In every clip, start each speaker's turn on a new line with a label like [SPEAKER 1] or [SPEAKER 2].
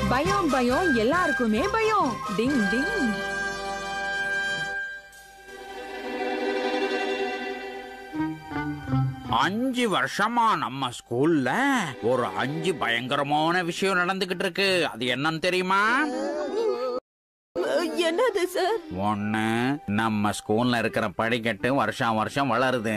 [SPEAKER 1] பயம் பயம் எல்லாருக்குமே பயம் டிங் டிங்
[SPEAKER 2] அஞ்சு வருஷமா நம்ம ஸ்கூல்ல ஒரு அஞ்சு பயங்கரமான விஷயம் நடந்துகிட்டு இருக்கு அது என்னன்னு தெரியுமா
[SPEAKER 1] என்னது சார்
[SPEAKER 2] ஒண்ணு நம்ம ஸ்கூல்ல இருக்கிற படிக்கட்டு வருஷம் வருஷம் வளருது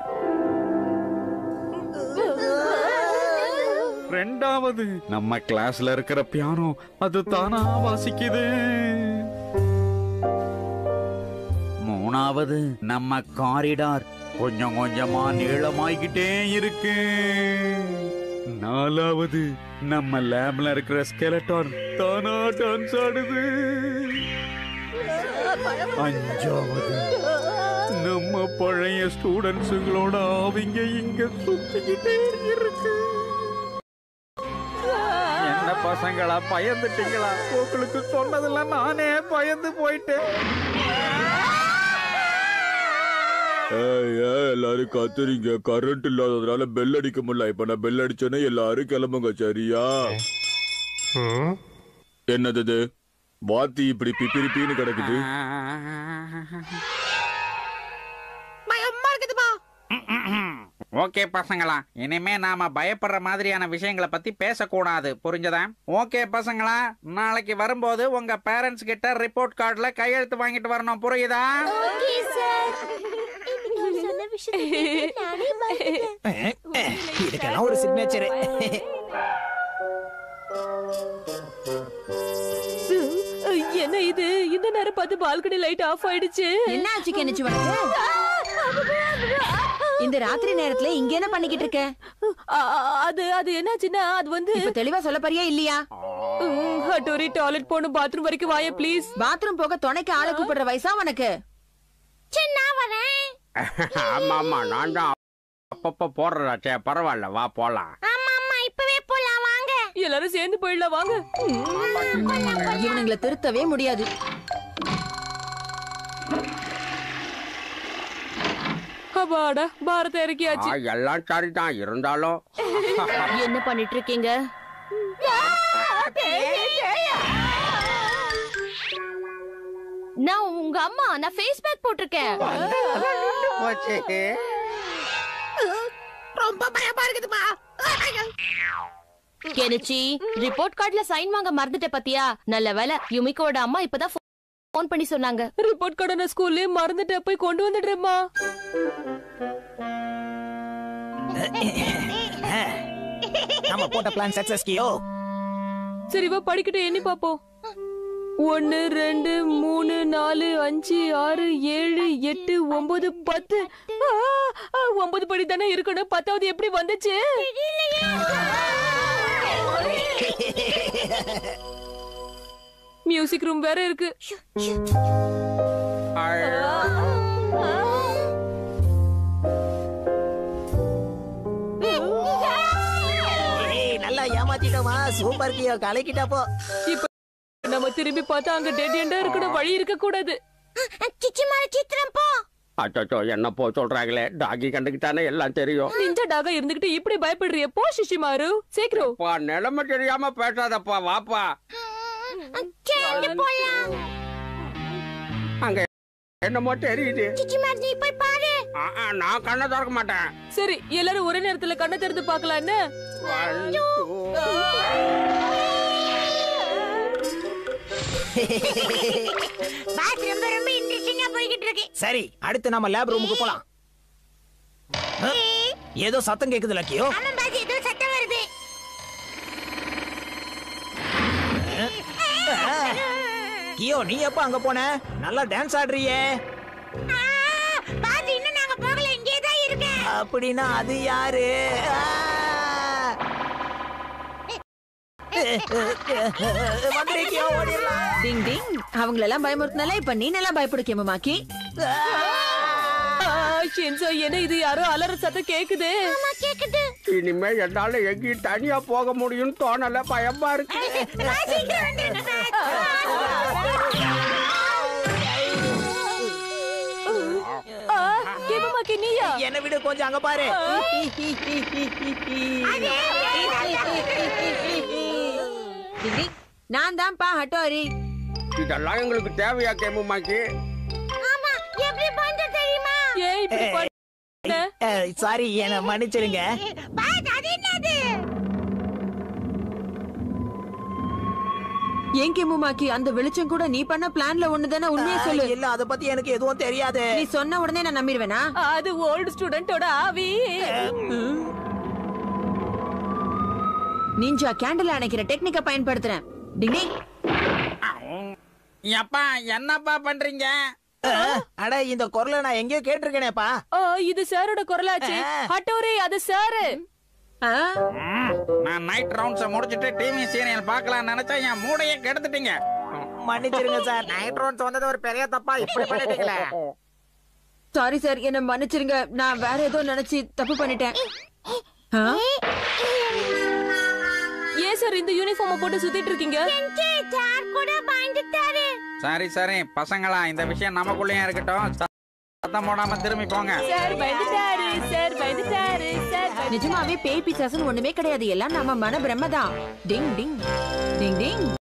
[SPEAKER 2] ரெண்டாவது நம்ம கிளாஸ்ல இருக்கிற பியானோ அது தானா வாசிக்குது மூணாவது நம்ம காரிடார் கொஞ்சம் கொஞ்சமா நீளமாய்கிட்டே இருக்கு நாலாவது நம்ம லேப்ல இருக்கிற ஸ்கெலட்டான் தானா டான்ஸ் ஆடுது அஞ்சாவது நம்ம பழைய ஸ்டூடெண்ட்ஸுங்களோட ஆவிங்க இங்க சுத்திக்கிட்டே இருக்கு என்ன பசங்களா பயந்துட்டீங்களா உங்களுக்கு சொன்னதுல நானே பயந்து போயிட்டேன்
[SPEAKER 3] ஏய், ஏய், எல்லாரும் கத்துறீங்க கரண்ட் இல்லாததுனால பெல் அடிக்க முடியல இப்ப நான் பெல் அடிச்சேன்னா எல்லாரும் கிளம்புங்க சரியா என்னது இது வாத்தி இப்படி பிப்பிரிப்பின்னு கிடக்குது
[SPEAKER 2] ஓகே பசங்களா இனிமே நாம பயப்படுற மாதிரியான விஷயங்களை பத்தி பேசக்கூடாது புரிஞ்சதா ஓகே பசங்களா நாளைக்கு வரும்போது உங்க பேரண்ட்ஸ் கிட்ட ரிப்போர்ட் கார்டுல கையெழுத்து வாங்கிட்டு வரணும் புரியுதா
[SPEAKER 4] ஓகே சார் இன்னைக்கு சொன்ன விஷயத்தை நானே மறந்துட்டேன்
[SPEAKER 5] இதுக்கெல்லாம் ஒரு சிக்னேச்சர்
[SPEAKER 1] என்ன இது இந்த நேரம் பார்த்து பால்கனி லைட் ஆஃப் ஆயிடுச்சு
[SPEAKER 6] என்ன ஆச்சு கெனிச்சு உனக்கு இந்த ராத்திரி நேரத்துல இங்க என்ன பண்ணிக்கிட்டு இருக்க
[SPEAKER 1] அ- அ- அது அது என்னாச்சுன்னா அது வந்து
[SPEAKER 6] இப்ப தெளிவா சொல்ல போறியா இல்லையா
[SPEAKER 1] ம், ஹட்டோரி டாய்லெட் போகணும் பாத்ரூம் வரைக்கும் வாய ப்ளீஸ்
[SPEAKER 6] பாத்ரூம் போக துணைக்கு ஆளை கூப்பிடுற வயசா உனக்கு
[SPEAKER 4] சரி நான் வரேன்
[SPEAKER 2] ஆமா ஆமா நான் தான் அப்பப்ப போடுறதாச்சே பரவாயில்ல வா போலாம்
[SPEAKER 4] ஆமா ஆமா இப்பவே போலாம் வாங்க
[SPEAKER 1] எல்லாரும் சேர்ந்து போயிடலாம் வாங்க
[SPEAKER 6] இவனுங்களை திருத்தவே முடியாது
[SPEAKER 1] அப்பாடா பாரத இறக்கியாச்சு
[SPEAKER 2] எல்லாம் சரிதான் இருந்தாலும்
[SPEAKER 4] என்ன பண்ணிட்டு இருக்கீங்க நான் உங்க அம்மா நான் ஃபேஸ் பேக் போட்டிருக்கேன் கெனிச்சி ரிப்போர்ட் கார்டுல சைன் வாங்க மறந்துட்ட பாத்தியா நல்ல வேலை யுமிக்கோட அம்மா இப்பதான் ஃபோன் பண்ணி சொன்னாங்க
[SPEAKER 1] ரிப்போர்ட் கார்டு நான் ஸ்கூல்லே மறந்துட்டு போய் கொண்டு வந்துடுறேம்மா
[SPEAKER 5] நம்ம போட்ட பிளான் சக்சஸ் கியோ
[SPEAKER 1] சரி வா படிக்கட்டு எண்ணி பாப்போம் ஒன்னு ரெண்டு மூணு நாலு அஞ்சு ஆறு ஏழு எட்டு ஒன்பது பத்து ஆ, ஆ, ஒன்பது படி தானே இருக்கணும் பத்தாவது எப்படி வந்துச்சு மியூசிக் ரூம் வேற இருக்கு
[SPEAKER 5] ஏய், நல்லா ஏமாத்திட்டோமா சூப்பர் கியோ கலக்கிட்டா போ
[SPEAKER 1] இப்ப நம்ம திரும்பி பார்த்தா அங்க டெட் எண்டா இருக்கணும் வழி இருக்க கூடாது
[SPEAKER 4] சிச்சிமார சித்திரம் போ
[SPEAKER 2] அச்சோ என்ன போ சொல்றாங்களே டாகி கண்டுக்கிட்டானே எல்லாம் தெரியும்
[SPEAKER 1] நிஞ்சா டாக இருந்துகிட்டு இப்படி பயப்படுறிய போ சிஷிமாரு சீக்கிரம்
[SPEAKER 2] பா நிலைமை தெரியாம பேசாதப்பா வாப்பா
[SPEAKER 4] சேர்ந்து போலாம்
[SPEAKER 2] அங்க என்னமோ தெரியுது
[SPEAKER 4] சிச்சிமார நீ போய் பாரு
[SPEAKER 2] ஆ, ஆ, நான் கண்ணை திறக்க மாட்டேன்
[SPEAKER 1] சரி எல்லாரும் ஒரே நேரத்துல கண்ணை திறந்து பார்க்கலாம் என்ன
[SPEAKER 2] One, two.
[SPEAKER 4] பாத் ரொம்ப ரொம்ப இன்ட்ரெஸ்டிங்கா போய்கிட்டு இருக்கு
[SPEAKER 5] சரி அடுத்து நம்ம லேப் ரூமுக்கு போலாம் ஆ, ஏதோ சத்தம் கேக்குதுல கியோ
[SPEAKER 4] ஆமா பாத் ஏதோ சத்தம் வருது
[SPEAKER 5] கியோ நீ எப்ப அங்க போன நல்லா டான்ஸ் ஆடுறியே
[SPEAKER 4] ஆ, பாத் இன்னும் நாங்க போகல இங்கே தான் இருக்கேன்
[SPEAKER 5] அப்படின்னா அது யாரு ஆ! வந்துரு கியோ ஓடிடலாம்
[SPEAKER 6] டிங் டிங் அவங்களெல்லாம் பயமுறுத்தினால இப்ப நீ நல்லா பயப்படுக்கேமா மாக்கி
[SPEAKER 1] ஆ, ஷின்சோ என்ன இது யாரோ அலற சத்தம் கேக்குது
[SPEAKER 4] ஆமா கேக்குது
[SPEAKER 2] இனிமே என்னால எங்கேயும் தனியா போக முடியும்னு தோணல பயமா இருக்கு
[SPEAKER 4] பாத் சீக்கிரம் வந்துருங்க
[SPEAKER 1] ஆ, கேமமாக்கி நீயா
[SPEAKER 5] என்ன விடு கொஞ்சம் அங்க பாரு
[SPEAKER 6] டிங் டிங் நான் தான்ப்பா ஹட்டோரி
[SPEAKER 7] இதெல்லாம் எங்களுக்கு தேவையா கேமுமாக்கி
[SPEAKER 1] ஏன் இப்படி பண்ண?
[SPEAKER 5] சாரி என்ன மன்னிச்சிருங்க
[SPEAKER 6] ஏன் கேமுமாக்கி அந்த வெளிச்சம் கூட நீ பண்ண பிளான்ல ஒண்ணுதானே உண்மையை சொல்லு
[SPEAKER 5] இல்ல அத பத்தி எனக்கு எதுவும் தெரியாது
[SPEAKER 6] நீ சொன்ன உடனே நான் நம்பிடுவேனா
[SPEAKER 1] அது ஓல்டு ஸ்டூடெண்டோட ஆவி
[SPEAKER 6] நிஞ்சா கேண்டில் அணைக்கிற டெக்னிக்க பயன்படுத்துறேன் டிங் டிங்.
[SPEAKER 2] எப்பா என்னப்பா பண்றீங்க
[SPEAKER 5] அஹ், அட இந்த குரலை நான் எங்கேயோ கேட்டிருக்கேனேப்பா
[SPEAKER 1] ஆ, இது சாரோட குரலாச்சு ஹட்டோரே அது சாரு
[SPEAKER 6] ஆ,
[SPEAKER 2] நான் நைட் ரவுண்ட்ஸ முடிச்சிட்டு டிவி சீரியல் பார்க்கலாம் நினைச்சா என் மூடையே கெடுத்துட்டீங்க
[SPEAKER 5] மன்னிச்சிருங்க சார் நைட் ரவுண்ட்ஸ் வந்தது ஒரு பெரிய தப்பா இப்படி பண்ணிட்டீங்களே
[SPEAKER 6] சாரி சார் என்ன மன்னிச்சிருங்க நான் வேற ஏதோ நினைச்சு தப்பு பண்ணிட்டேன் ஆ?
[SPEAKER 1] ஏன் சார் இந்த யூனிஃபார்ம் போட்டு சுத்திட்டு இருக்கீங்க
[SPEAKER 2] சரி சரி பசங்களா இந்த விஷயம் நமக்குள்ளேயே இருக்கட்டும் ச- சத்தம் போடாம திரும்பி போங்க
[SPEAKER 1] சார் பயந்துட்டாரு சார் பயந்துட்டாரு சார் பயந்து-
[SPEAKER 6] நிஜமாவே பேய் பிசாசுன்னு ஒண்ணுமே கிடையாது எல்லாம் நம்ம மன பிரம்மதான் டிங் டிங் டிங் டிங்